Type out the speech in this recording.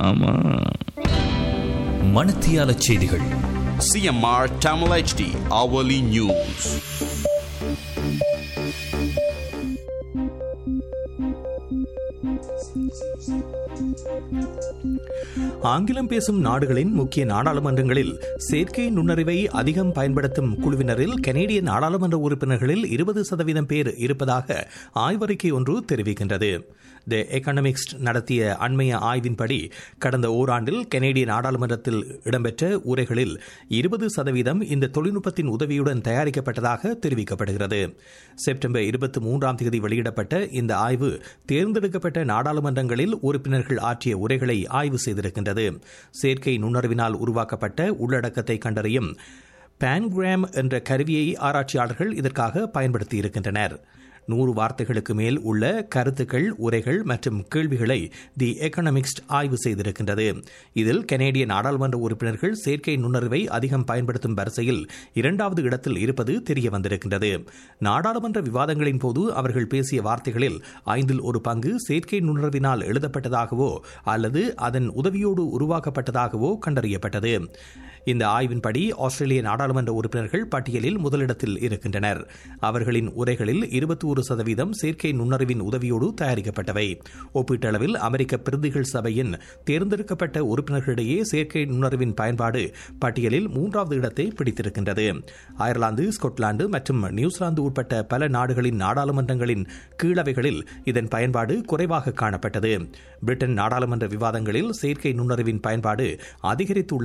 ஆமா மணத்தியால செய்திகள் CMR Tamil HD hourly news. ஆங்கிலம் பேசும் நாடுகளின் முக்கிய நாடாளுமன்றங்களில் செயற்கை நுண்ணறிவை அதிகம் பயன்படுத்தும் குழுவினரில் கனேடிய நாடாளுமன்ற உறுப்பினர்களில் இருபது சதவீதம் பேர் இருப்பதாக ஆய்வறிக்கை ஒன்று தெரிவிக்கின்றது தி எக்கனாமிக்ஸ் நடத்திய அண்மைய ஆய்வின்படி கடந்த ஓராண்டில் கனேடிய நாடாளுமன்றத்தில் இடம்பெற்ற உரைகளில் இருபது சதவீதம் இந்த தொழில்நுட்பத்தின் உதவியுடன் தயாரிக்கப்பட்டதாக தெரிவிக்கப்படுகிறது செப்டம்பர் இருபத்தி மூன்றாம் தேதி வெளியிடப்பட்ட இந்த ஆய்வு தேர்ந்தெடுக்கப்பட்ட நாடாளுமன்றங்களில் உறுப்பினர்கள் ஆற்றிய உரைகளை ஆய்வு செய்திருக்கின்றது செயற்கை நுண்ணறிவினால் உருவாக்கப்பட்ட உள்ளடக்கத்தை கண்டறியும் பான்கிராம் என்ற கருவியை ஆராய்ச்சியாளர்கள் இதற்காக பயன்படுத்தியிருக்கின்றனர் நூறு வார்த்தைகளுக்கு மேல் உள்ள கருத்துக்கள் உரைகள் மற்றும் கேள்விகளை தி எக்கனாமிக்ஸ் ஆய்வு செய்திருக்கின்றது இதில் கனேடிய நாடாளுமன்ற உறுப்பினர்கள் செயற்கை நுண்ணறிவை அதிகம் பயன்படுத்தும் வரிசையில் இரண்டாவது இடத்தில் இருப்பது தெரிய வந்திருக்கின்றது நாடாளுமன்ற விவாதங்களின் போது அவர்கள் பேசிய வார்த்தைகளில் ஐந்தில் ஒரு பங்கு செயற்கை நுண்ணறிவினால் எழுதப்பட்டதாகவோ அல்லது அதன் உதவியோடு உருவாக்கப்பட்டதாகவோ கண்டறியப்பட்டது இந்த ஆய்வின்படி ஆஸ்திரேலிய நாடாளுமன்ற உறுப்பினர்கள் பட்டியலில் முதலிடத்தில் இருக்கின்றனர் அவர்களின் உரைகளில் இருபத்தி ஒரு சதவீதம் செயற்கை நுண்ணறிவின் உதவியோடு தயாரிக்கப்பட்டவை ஒப்பீட்டளவில் அமெரிக்க பிரதிகள் சபையின் தேர்ந்தெடுக்கப்பட்ட உறுப்பினர்களிடையே செயற்கை நுண்ணறிவின் பயன்பாடு பட்டியலில் மூன்றாவது இடத்தை பிடித்திருக்கின்றது அயர்லாந்து ஸ்கொட்லாந்து மற்றும் நியூசிலாந்து உட்பட்ட பல நாடுகளின் நாடாளுமன்றங்களின் கீழவைகளில் இதன் பயன்பாடு குறைவாக காணப்பட்டது பிரிட்டன் நாடாளுமன்ற விவாதங்களில் செயற்கை நுண்ணறிவின் பயன்பாடு அதிகரித்துள்ள